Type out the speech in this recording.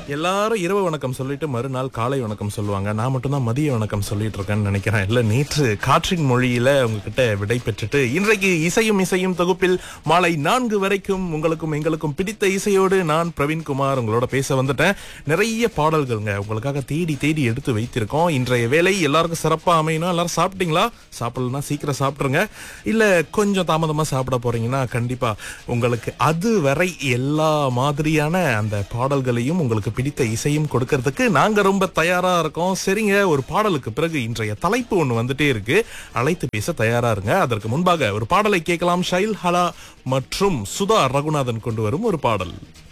எல்லாரும் இரவு வணக்கம் சொல்லிட்டு மறுநாள் காலை வணக்கம் சொல்லுவாங்க நான் மட்டும்தான் மதிய வணக்கம் சொல்லிட்டு இருக்கேன்னு நினைக்கிறேன் இல்ல நேற்று காற்றின் மொழியில உங்ககிட்ட விடை பெற்றுட்டு இன்றைக்கு இசையும் இசையும் தொகுப்பில் மாலை நான்கு வரைக்கும் உங்களுக்கும் எங்களுக்கும் பிடித்த இசையோடு நான் பிரவீன்குமார் உங்களோட பேச வந்துட்டேன் நிறைய பாடல்கள்ங்க உங்களுக்காக தேடி தேடி எடுத்து வைத்திருக்கோம் இன்றைய வேலை எல்லாருக்கும் சிறப்பா அமையணும் எல்லாரும் சாப்பிட்டீங்களா சாப்பிடலன்னா சீக்கிரம் சாப்பிட்டுருங்க இல்ல கொஞ்சம் தாமதமா சாப்பிட போறீங்கன்னா கண்டிப்பா உங்களுக்கு அது வரை எல்லா மாதிரியான அந்த பாடல்களையும் உங்களுக்கு பிடித்த இசையும் கொடுக்கறதுக்கு நாங்க ரொம்ப தயாரா இருக்கோம் சரிங்க ஒரு பாடலுக்கு பிறகு இன்றைய தலைப்பு ஒண்ணு வந்துட்டே இருக்கு அழைத்து பேச தயாரா இருங்க அதற்கு முன்பாக ஒரு பாடலை கேட்கலாம் ஷைல் ஹலா மற்றும் சுதா ரகுநாதன் கொண்டு வரும் ஒரு பாடல்